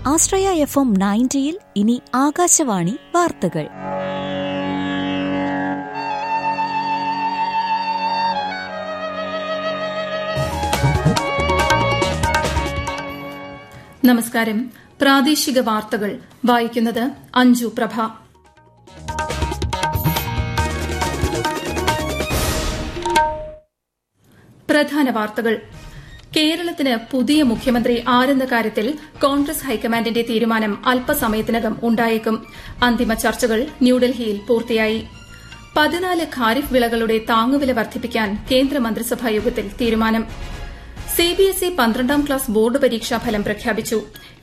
ആശ്രയ F M നയൻറ്റിയിൽ ഇനി ആകാശവാണി വാർത്തകൾ നമസ്കാരം പ്രാദേശിക വാർത്തകൾ വായിക്കുന്നത് അഞ്ജു പ്രഭ പ്രധാന വാർത്തകൾ കേരളത്തിന് പുതിയ മുഖ്യമന്ത്രി ആരെന്ന കാര്യത്തിൽ കോൺഗ്രസ് ഹൈക്കമാൻഡിന്റെ തീരുമാനം അല്പസമയത്തിനകം ഉണ്ടായേക്കും അന്തിമ ചർച്ചകൾ ന്യൂഡൽഹിയിൽ പൂർത്തിയായി പതിനാല് ഖാരിഫ് വിളകളുടെ താങ്ങുവില വർദ്ധിപ്പിക്കാൻ കേന്ദ്രമന്ത്രിസഭാ യോഗത്തിൽ തീരുമാനം സിബിഎസ്ഇ പന്ത്രണ്ടാം ക്ലാസ് ബോർഡ് പരീക്ഷാ ഫലം പ്രഖ്യാപിച്ചു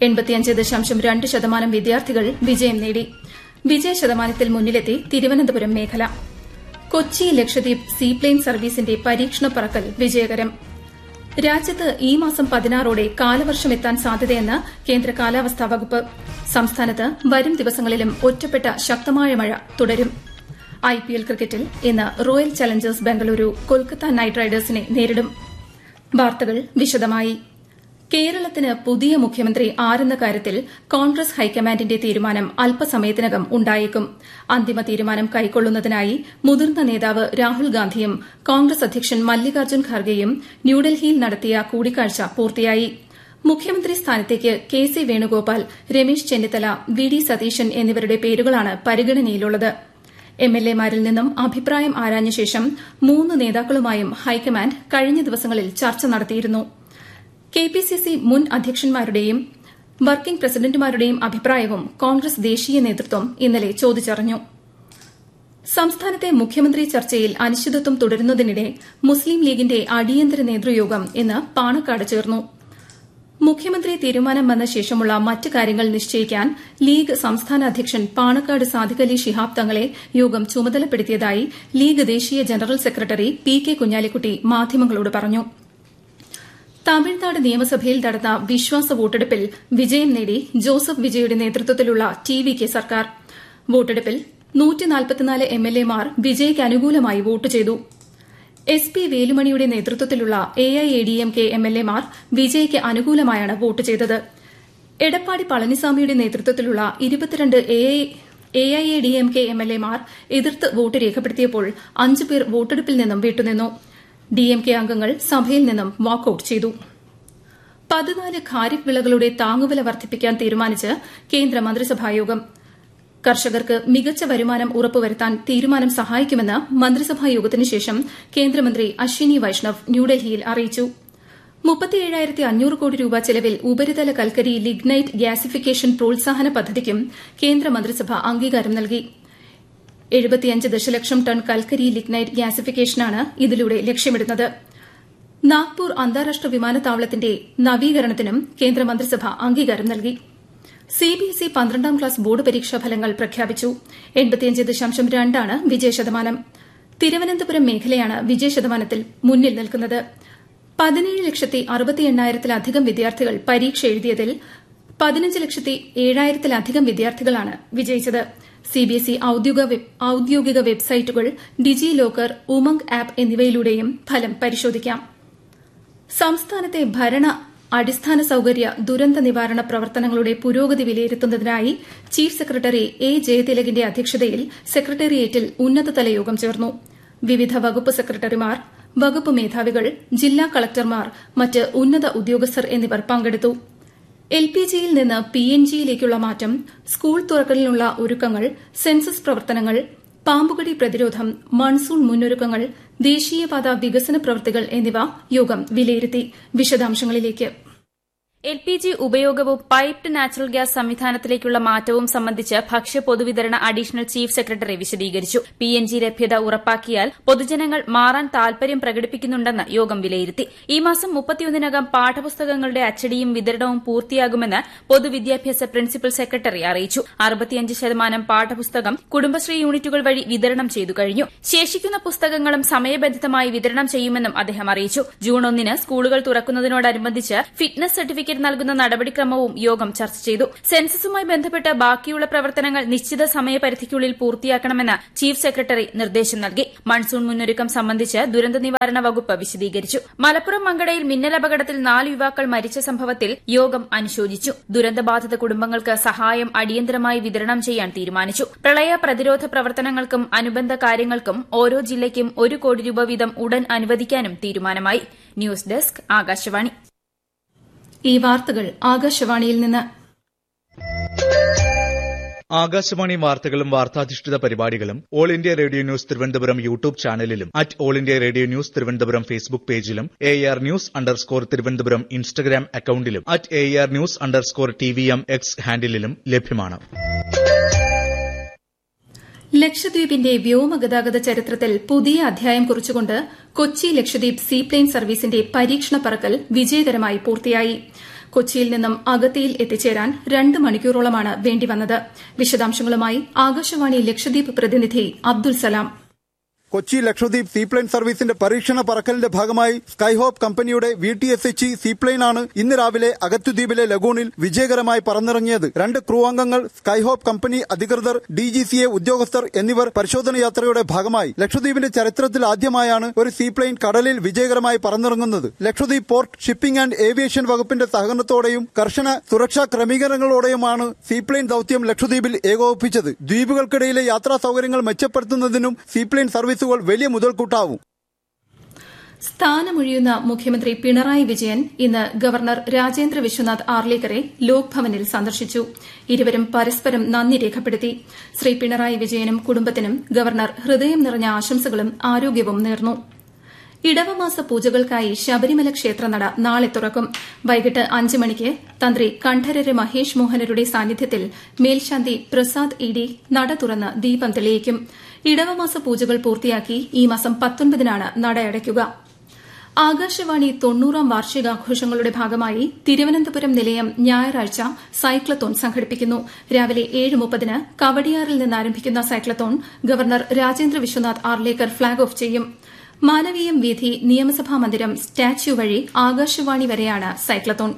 രണ്ട് ശതമാനം വിദ്യാർത്ഥികൾ വിജയം നേടി വിജയ ശതമാനത്തിൽ മുന്നിലെത്തി തിരുവനന്തപുരം മേഖല കൊച്ചി ലക്ഷദ്വീപ് സീപ്ലെയിൻ സർവീസിന്റെ പരീക്ഷണ പറക്കൽ വിജയകരം രാജ്യത്ത് ഈ മാസം പതിനാറോടെ കാലവർഷം എത്താൻ സാധ്യതയെന്ന് കേന്ദ്ര കാലാവസ്ഥാ വകുപ്പ് സംസ്ഥാനത്ത് വരും ദിവസങ്ങളിലും ഒറ്റപ്പെട്ട ശക്തമായ മഴ തുടരും ഐപിഎൽ ക്രിക്കറ്റിൽ ഇന്ന് Royal Challengers Bengaluru Kolkata Knight റൈഡേഴ്സിനെ നേരിടും വാർത്തകൾ വിശദമായി കേരളത്തിന് പുതിയ മുഖ്യമന്ത്രി ആരെന്ന കാര്യത്തിൽ കോൺഗ്രസ് ഹൈക്കമാൻഡിന്റെ തീരുമാനം അല്പസമയത്തിനകം ഉണ്ടായേക്കും അന്തിമ തീരുമാനം കൈക്കൊള്ളുന്നതിനായി മുതിർന്ന നേതാവ് രാഹുൽ ഗാന്ധിയും കോൺഗ്രസ് അധ്യക്ഷൻ മല്ലികാർജ്ജുൻ ഖാർഗെയും ന്യൂഡൽഹിയിൽ നടത്തിയ കൂടിക്കാഴ്ച പൂർത്തിയായി മുഖ്യമന്ത്രി സ്ഥാനത്തേക്ക് K C Venugopal Ramesh Chennithala V D Satheesan എന്നിവരുടെ പേരുകളാണ് പരിഗണനയിലുള്ളത് എംഎൽഎമാരിൽ നിന്നും അഭിപ്രായം ആരാഞ്ഞ ശേഷം മൂന്ന് നേതാക്കളുമായും ഹൈക്കമാൻഡ് കഴിഞ്ഞ ദിവസങ്ങളിൽ ചർച്ച നടത്തിയിരുന്നു കെപിസിസി മുൻ അധ്യക്ഷന്മാരുടെയും വർക്കിംഗ് പ്രസിഡന്റുമാരുടെയും അഭിപ്രായവും കോൺഗ്രസ് ദേശീയ നേതൃത്വം ഇന്നലെ ചോദിച്ചറിഞ്ഞു സംസ്ഥാനത്തെ മുഖ്യമന്ത്രി ചർച്ചയിൽ അനിശ്ചിതത്വം തുടരുന്നതിനിടെ മുസ്ലിം ലീഗിന്റെ അടിയന്തര നേതൃയോഗം ഇന്ന് പാണക്കാട് ചേർന്നു മുഖ്യമന്ത്രി തീരുമാനം വന്ന ശേഷമുള്ള മറ്റ് കാര്യങ്ങൾ നിശ്ചയിക്കാൻ ലീഗ് സംസ്ഥാന അധ്യക്ഷൻ പാണക്കാട് സാദിഖ് അലി ശിഹാബ് തങ്ങളെ യോഗം ചുമതലപ്പെടുത്തിയതായി ലീഗ് ദേശീയ general secretary P K Kunhalikutty മാധ്യമങ്ങളോട് പറഞ്ഞു തമിഴ്നാട് നിയമസഭയിൽ നടന്ന വിശ്വാസ വോട്ടെടുപ്പിൽ വിജയം നേടി ജോസഫ് വിജയുടെ നേതൃത്വത്തിലുള്ള ടി വി കെ സർക്കാർ വോട്ടെടുപ്പിൽ എംഎൽഎമാർ വിജയ്ക്ക് അനുകൂലമായി വോട്ട് ചെയ്തു എസ് പി വേലുമണിയുടെ നേതൃത്വത്തിലുള്ള എഐഎഡിഎംകെ എംഎൽഎമാർ വിജയ്ക്ക് അനുകൂലമായാണ് വോട്ട് ചെയ്തത് എടപ്പാടി പളനിസാമിയുടെ നേതൃത്വത്തിലുള്ള ഇരുപത്തിരണ്ട് എഐഎഡിഎംകെ എംഎൽഎമാർ എതിർത്ത് വോട്ട് രേഖപ്പെടുത്തിയപ്പോൾ അഞ്ചു പേർ വോട്ടെടുപ്പിൽ നിന്നും വിട്ടുനിന്നു ഡിഎംകെ അംഗങ്ങൾ സഭയിൽ നിന്നും വാക്കൌട്ട് ചെയ്തു പതിനാല് ഖാരിഫ് വിളകളുടെ താങ്ങുവില വർദ്ധിപ്പിക്കാൻ തീരുമാനിച്ച് കേന്ദ്ര മന്ത്രിസഭായോഗം കർഷകർക്ക് മികച്ച വരുമാനം ഉറപ്പുവരുത്താൻ തീരുമാനം സഹായിക്കുമെന്ന് മന്ത്രിസഭാ യോഗത്തിന് ശേഷം കേന്ദ്രമന്ത്രി അശ്വിനി വൈഷ്ണവ് ന്യൂഡൽഹിയിൽ അറിയിച്ചു കോടി രൂപ ചെലവിൽ ഉപരിതല കൽക്കരി ലിഗ്നൈറ്റ് ഗ്യാസിഫിക്കേഷൻ പ്രോത്സാഹന പദ്ധതിക്കും കേന്ദ്രമന്ത്രിസഭ അംഗീകാരം നൽകി എഴുപത്തിയഞ്ച് ദശലക്ഷം ടൺ കൽക്കരി ലിഗ്നൈറ്റ് ഗ്യാസിഫിക്കേഷനാണ് ഇതിലൂടെ ലക്ഷ്യമിടുന്നത് നാഗ്പൂർ അന്താരാഷ്ട്ര വിമാനത്താവളത്തിന്റെ നവീകരണത്തിനും കേന്ദ്രമന്ത്രിസഭ അംഗീകാരം നൽകി സിബിഎസ്ഇ പന്ത്രണ്ടാം ക്ലാസ് ബോർഡ് പരീക്ഷാ ഫലങ്ങൾ പ്രഖ്യാപിച്ചു രണ്ടാണ് വിജയശതമാനം തിരുവനന്തപുരം മേഖലയാണ് വിജയശതമാനത്തിൽ മുന്നിൽ നിൽക്കുന്നത് പതിനേഴ് ലക്ഷത്തി അറുപത്തി എണ്ണായിരത്തിലധികം വിദ്യാർത്ഥികൾ പരീക്ഷ എഴുതിയതിൽ പതിനഞ്ച് ലക്ഷത്തി ഏഴായിരത്തിലധികം വിദ്യാർത്ഥികളാണ് വിജയിച്ചത് സിബിഎസ്ഇ ഔദ്യോഗിക വെബ്സൈറ്റുകൾ ഡിജി ലോക്കർ ഉമംഗ് ആപ്പ് എന്നിവയിലൂടെയും ഫലം പരിശോധിക്കാം സംസ്ഥാനത്തെ ഭരണ അടിസ്ഥാന സൌകര്യ ദുരന്ത നിവാരണ പ്രവർത്തനങ്ങളുടെ പുരോഗതി വിലയിരുത്തുന്നതിനായി ചീഫ് സെക്രട്ടറി എ ജയതിലകിന്റെ അധ്യക്ഷതയിൽ സെക്രട്ടേറിയറ്റിൽ ഉന്നതതല യോഗം ചേർന്നു വിവിധ വകുപ്പ് സെക്രട്ടറിമാർ വകുപ്പ് മേധാവികൾ ജില്ലാ കളക്ടർമാർ മറ്റ് ഉന്നത ഉദ്യോഗസ്ഥർ എന്നിവർ പങ്കെടുത്തു എൽ പി ജിയിൽ നിന്ന് പി എൻ ജിയിലേക്കുള്ള മാറ്റം സ്കൂൾ തുറക്കലിനുള്ള ഒരുക്കങ്ങൾ സെൻസസ് പ്രവർത്തനങ്ങൾ പാമ്പുകടി പ്രതിരോധം മൺസൂൺ മുന്നൊരുക്കങ്ങൾ ദേശീയപാത വികസന പ്രവൃത്തികൾ എന്നിവ യോഗം വിലയിരുത്തി വിശദാംശങ്ങളിലേക്ക് എൽ പി ജി ഉപയോഗവും പൈപ്ഡ് നാച്ചുറൽ ഗ്യാസ് സംവിധാനത്തിലേക്കുള്ള മാറ്റവും സംബന്ധിച്ച് ഭക്ഷ്യ പൊതുവിതരണ അഡീഷണൽ ചീഫ് സെക്രട്ടറി വിശദീകരിച്ചു പി എൻ ജി ലഭ്യത ഉറപ്പാക്കിയാൽ പൊതുജനങ്ങൾ മാറാൻ താൽപര്യം പ്രകടിപ്പിക്കുന്നുണ്ടെന്ന് യോഗം വിലയിരുത്തി ഈ മാസം മുപ്പത്തിയൊന്നിനകം പാഠപുസ്തകങ്ങളുടെ അച്ചടിയും വിതരണവും പൂർത്തിയാകുമെന്ന് പൊതുവിദ്യാഭ്യാസ പ്രിൻസിപ്പൽ സെക്രട്ടറി അറിയിച്ചു അറുപത്തിയഞ്ച് ശതമാനം പാഠപുസ്തകം കുടുംബശ്രീ യൂണിറ്റുകൾ വഴി വിതരണം ചെയ്തു കഴിഞ്ഞു ശേഷിക്കുന്ന പുസ്തകങ്ങളും സമയബന്ധിതമായി വിതരണം ചെയ്യുമെന്നും അദ്ദേഹം അറിയിച്ചു ജൂൺ ഒന്നിന് സ്കൂളുകൾ തുറക്കുന്നതിനോടനുബന്ധിച്ച് ഫിറ്റ്നസ് സർട്ടിഫിക്കറ്റ് സർട്ടിഫിക്കറ്റ് നൽകുന്ന നടപടിക്രമവും യോഗം ചർച്ച ചെയ്തു സെൻസസുമായി ബന്ധപ്പെട്ട് ബാക്കിയുള്ള പ്രവർത്തനങ്ങൾ നിശ്ചിത സമയപരിധിക്കുള്ളിൽ പൂർത്തിയാക്കണമെന്ന് ചീഫ് സെക്രട്ടറി നിർദ്ദേശം നൽകി മൺസൂൺ മുന്നൊരുക്കം സംബന്ധിച്ച് ദുരന്ത നിവാരണ വകുപ്പ് വിശദീകരിച്ചു മലപ്പുറം മങ്കടയിൽ മിന്നലപകടത്തിൽ നാല് യുവാക്കൾ മരിച്ച സംഭവത്തിൽ യോഗം അനുശോചിച്ചു ദുരന്തബാധിത കുടുംബങ്ങൾക്ക് സഹായം അടിയന്തരമായി വിതരണം ചെയ്യാൻ തീരുമാനിച്ചു പ്രളയ പ്രതിരോധ പ്രവർത്തനങ്ങൾക്കും അനുബന്ധ കാര്യങ്ങൾക്കും ഓരോ ജില്ലയ്ക്കും ഒരു കോടി രൂപ വീതം ഉടൻ അനുവദിക്കാനും തീരുമാനമായി ന്യൂസ് ഡെസ്ക് ആകാശവാണി ഈ വാർത്തകൾ ആകാശവാണിയിൽ നിന്ന് ആകാശവാണി വാർത്തകളും വാർത്താധിഷ്ഠിത പരിപാടികളും All India Radio news Thiruvananthapuram YouTube ചാനലിലും at All India Radio news Thiruvananthapuram Facebook പേജിലും A R news underscore Thiruvananthapuram Instagram അക്കൌണ്ടിലും at A R news underscore T V M X ഹാൻഡിലും ലഭ്യമാണ് ലക്ഷദ്വീപിന്റെ വ്യോമഗതാഗത ചരിത്രത്തിൽ പുതിയ അധ്യായം കുറിച്ചുകൊണ്ട് കൊച്ചി ലക്ഷദ്വീപ് സീപ്ലെയിൻ സർവീസിന്റെ പരീക്ഷണ പറക്കൽ വിജയകരമായി പൂർത്തിയായി കൊച്ചിയിൽ നിന്നും അഗത്തിയിൽ എത്തിച്ചേരാൻ രണ്ട് മണിക്കൂറോളമാണ് വേണ്ടിവന്നത് വിശദാംശങ്ങളുമായി ആകാശവാണി ലക്ഷദ്വീപ് പ്രതിനിധി അബ്ദുൽ സലാം കൊച്ചി ലക്ഷദ്വീപ് സീപ്ലെയിൻ സർവീസിന്റെ പരീക്ഷണ പറക്കലിന്റെ ഭാഗമായി സ്കൈഹോപ്പ് കമ്പനിയുടെ V T S H seaplane ആണ് ഇന്ന് രാവിലെ അഗത്തുദ്വീപിലെ ലഗൂണിൽ വിജയകരമായി പറന്നിറങ്ങിയത് രണ്ട് ക്രൂ അംഗങ്ങൾ സ്കൈഹോപ്പ് കമ്പനി അധികൃതർ ഡി ജി സി എ ഉദ്യോഗസ്ഥർ എന്നിവർ പരിശോധന യാത്രയുടെ ഭാഗമായി ലക്ഷദ്വീപിന്റെ ചരിത്രത്തിൽ ആദ്യമായാണ് ഒരു സീപ്ലെയിൻ കടലിൽ വിജയകരമായി പറന്നിറങ്ങുന്നത് Lakshadweep port shipping and aviation വകുപ്പിന്റെ സഹകരണത്തോടെയും കർശന സുരക്ഷാ ക്രമീകരണങ്ങളോടെയുമാണ് സീപ്ലെയിൻ ദൌത്യം ലക്ഷദ്വീപിൽ ഏകോപിപ്പിച്ചത് ദ്വീപുകൾക്കിടയിലെ യാത്രാ സൌകര്യങ്ങൾ മെച്ചപ്പെടുത്തുന്നതിനും സീപ്ലെയിൻ സർവീസുകൾ വലിയ മുതൽക്കൂട്ടാവും സ്ഥാനമൊഴിയുന്ന മുഖ്യമന്ത്രി പിണറായി വിജയൻ ഇന്ന് ഗവർണർ രാജേന്ദ്ര വിശ്വനാഥ് ആർലേക്കറെ ലോക് ഭവനിൽ സന്ദർശിച്ചു ഇരുവരും പരസ്പരം നന്ദി രേഖപ്പെടുത്തി ശ്രീ പിണറായി വിജയനും കുടുംബത്തിനും ഗവർണർ ഹൃദയം നിറഞ്ഞ ആശംസകളും ആരോഗ്യവും നേർന്നു ഇടവമാസ പൂജകൾക്കായി ശബരിമല ക്ഷേത്രനട നാളെ തുറക്കും വൈകിട്ട് അഞ്ച് മണിക്ക് തന്ത്രി കണ്ഠരര് മഹേഷ് മോഹനരുടെ സാന്നിധ്യത്തിൽ മേൽശാന്തി പ്രസാദ് ഇ ഡി നട തുറന്ന് ദീപം തെളിയിക്കും ഇടവമാസ പൂജകൾ പൂർത്തിയാക്കി ഈ മാസം പത്തൊൻപതിനാണ് നട അടയ്ക്കുക ആകാശവാണി തൊണ്ണൂറാം വാർഷികാഘോഷങ്ങളുടെ ഭാഗമായി തിരുവനന്തപുരം നിലയം ഞായറാഴ്ച സൈക്ലത്തോൺ സംഘടിപ്പിക്കുന്നു രാവിലെ ഏഴ് മുപ്പതിന് കവടിയാറിൽ നിന്ന് ആരംഭിക്കുന്ന cyclothon governor Rajendra Vishwanath Arlekar flag off ചെയ്യും മാനവീയം വീഥി നിയമസഭാ മന്ദിരം സ്റ്റാച്യു വഴി ആകാശവാണി വരെയാണ് സൈക്ലത്തോൺ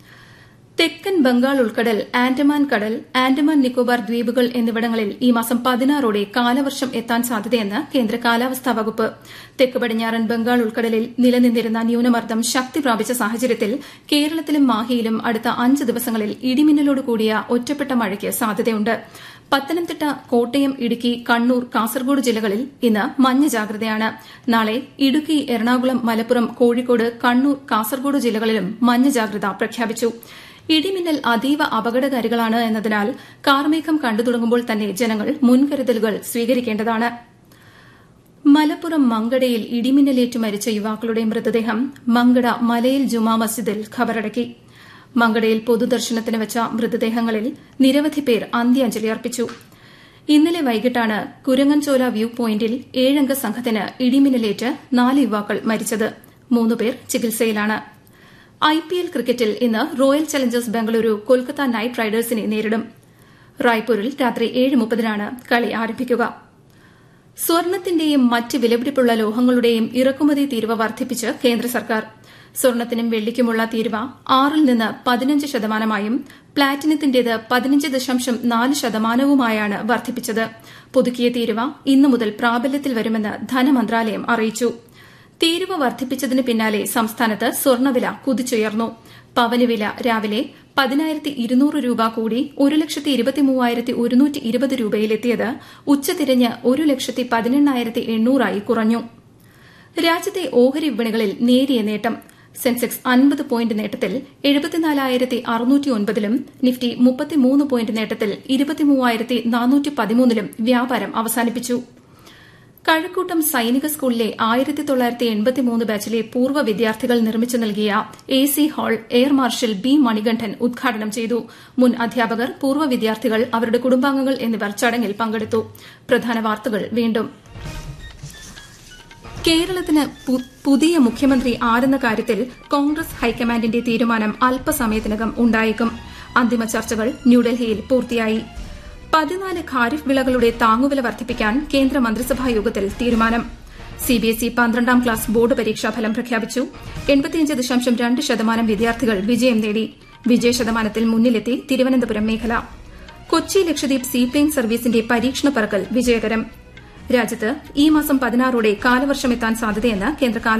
തെക്കൻ ബംഗാൾ ഉൾക്കടൽ ആൻഡമാൻ കടൽ ആൻഡമാൻ നിക്കോബാർ ദ്വീപുകൾ എന്നിവിടങ്ങളിൽ ഈ മാസം പതിനാറോടെ കാലവർഷം എത്താൻ സാധ്യതയെന്ന് കേന്ദ്ര കാലാവസ്ഥാ വകുപ്പ് തെക്ക് പടിഞ്ഞാറൻ ബംഗാൾ ഉൾക്കടലിൽ നിലനിന്നിരുന്ന ന്യൂനമർദ്ദം ശക്തി പ്രാപിച്ച സാഹചര്യത്തിൽ കേരളത്തിലും മാഹിയിലും അടുത്ത അഞ്ച് ദിവസങ്ങളിൽ ഇടിമിന്നലോട് കൂടിയ ഒറ്റപ്പെട്ട മഴയ്ക്ക് സാധ്യതയുണ്ട് പത്തനംതിട്ട കോട്ടയം ഇടുക്കി കണ്ണൂർ കാസർഗോഡ് ജില്ലകളിൽ ഇന്ന് മഞ്ഞ ജാഗ്രതയാണ് നാളെ ഇടുക്കി എറണാകുളം മലപ്പുറം കോഴിക്കോട് കണ്ണൂർ കാസർഗോഡ് ജില്ലകളിലും മഞ്ഞ ജാഗ്രത പ്രഖ്യാപിച്ചു ഇടിമിന്നൽ അതീവ അപകടകാരികളാണ് എന്നതിനാൽ കാർമേഘം കണ്ടു തുടങ്ങുമ്പോൾ തന്നെ ജനങ്ങൾ മുൻകരുതലുകൾ സ്വീകരിക്കേണ്ടതാണ് മലപ്പുറം മങ്കടയിൽ ഇടിമിന്നലേറ്റ് മരിച്ച യുവാക്കളുടെ മൃതദേഹം മങ്കട മലയിൽ ജുമാ മസ്ജിദിൽ ഖബറടക്കി മങ്കടയിൽ പൊതുദർശനത്തിന് വെച്ച മൃതദേഹങ്ങളിൽ നിരവധി പേർ അന്ത്യാഞ്ജലി അർപ്പിച്ചു ഇന്നലെ വൈകിട്ടാണ് കുരങ്ങൻചോല വ്യൂ പോയിന്റിൽ ഏഴംഗ സംഘത്തിന് ഇടിമിന്നലേറ്റ് നാല് യുവാക്കൾ മരിച്ചത് മൂന്നുപേർ ചികിത്സയിലാണ് ഐപിഎൽ ക്രിക്കറ്റിൽ ഇന്ന് Royal Challengers Bengaluru Kolkata Knight റൈഡേഴ്സിനെ നേരിടും റായ്പൂരിൽ രാത്രി ഏഴ് മുപ്പതിനാണ് കളി ആരംഭിക്കുക സ്വർണത്തിന്റെയും മറ്റ് വിലപിടിപ്പുള്ള ലോഹങ്ങളുടെയും ഇറക്കുമതി തീരുവ വർദ്ധിപ്പിച്ച് കേന്ദ്ര സർക്കാർ സ്വർണത്തിനും വെള്ളിക്കുമുള്ള തീരുവ ആറിൽ നിന്ന് പതിനഞ്ച് ശതമാനമായും പ്ലാറ്റിനത്തിന്റേത് പതിനഞ്ച് ദശാംശം നാല് ശതമാനവുമായാണ് വർദ്ധിപ്പിച്ചത് പുതുക്കിയ തീരുവ ഇന്നു മുതൽ പ്രാബല്യത്തിൽ വരുമെന്ന് ധനമന്ത്രാലയം അറിയിച്ചു തീരുവ വർദ്ധിപ്പിച്ചതിന് പിന്നാലെ സംസ്ഥാനത്ത് സ്വർണ്ണവില കുതിച്ചുയർന്നു പവന് വില രാവിലെ പതിനായിരത്തി ഇരുന്നൂറ് രൂപ കൂടി ഒരു ലക്ഷത്തി ഇരുപത്തി മൂവായിരത്തി ഒരുന്നൂറ്റി ഇരുപത് രൂപയിലെത്തിയത് ഉച്ചതിരിഞ്ഞ് ഒരു ലക്ഷത്തി പതിനെണ്ണായിരത്തി എണ്ണൂറായി കുറഞ്ഞു രാജ്യത്തെ ഓഹരി വിപണികളിൽ നേരിയ നേട്ടം സെൻസെക്സ് അൻപത് പോയിന്റ് നേട്ടത്തിൽ എഴുപത്തിനാലായിരത്തി അറുന്നൂറ്റി ഒൻപതിലും നിഫ്റ്റി മുപ്പത്തിമൂന്ന് പോയിന്റ് നേട്ടത്തിൽ ഇരുപത്തിമൂവായിരത്തി നാനൂറ്റി പതിമൂന്നിലും വ്യാപാരം അവസാനിപ്പിച്ചു കഴക്കൂട്ടം സൈനിക സ്കൂളിലെ ആയിരത്തി തൊള്ളായിരത്തി എൺപത്തിമൂന്ന് ബാച്ചിലെ പൂർവ്വ വിദ്യാർത്ഥികൾ നിർമ്മിച്ചു നൽകിയ A C hall air marshal B Manikandan ഉദ്ഘാടനം ചെയ്തു മുൻ അധ്യാപകർ പൂർവ്വ വിദ്യാർത്ഥികൾ അവരുടെ കുടുംബാംഗങ്ങൾ എന്നിവർ ചടങ്ങിൽ പങ്കെടുത്തു പ്രധാന വാർത്തകൾ വീണ്ടും കേരളത്തിന് പുതിയ മുഖ്യമന്ത്രി ആരെന്ന കാര്യത്തിൽ കോൺഗ്രസ് ഹൈക്കമാൻഡിന്റെ തീരുമാനം അല്പസമയത്തിനകം ഉണ്ടായേക്കും അന്തിമ ചർച്ചകൾ ന്യൂഡൽഹിയിൽ പൂർത്തിയായി പതിനാല് ഖാരിഫ് വിളകളുടെ താങ്ങുവില വർദ്ധിപ്പിക്കാൻ കേന്ദ്ര മന്ത്രിസഭാ യോഗത്തിൽ തീരുമാനം സിബിഎസ്ഇ പന്ത്രണ്ടാം ക്ലാസ് ബോർഡ് പരീക്ഷാ ഫലം പ്രഖ്യാപിച്ചു എൺപത്തിയഞ്ച് ദശാംശം രണ്ട് ശതമാനം വിദ്യാർത്ഥികൾ വിജയം നേടി വിജയ ശതമാനത്തിൽ മുന്നിലെത്തി തിരുവനന്തപുരം മേഖല കൊച്ചി ലക്ഷദ്വീപ് സീപ്ലെയിൻ സർവീസിന്റെ പരീക്ഷണ പറക്കൽ വിജയകരം രാജ്യത്ത് ഈ മാസം പതിനാറോടെ കാലവർഷമെത്താൻ സാധ്യതയെന്ന് കേന്ദ്ര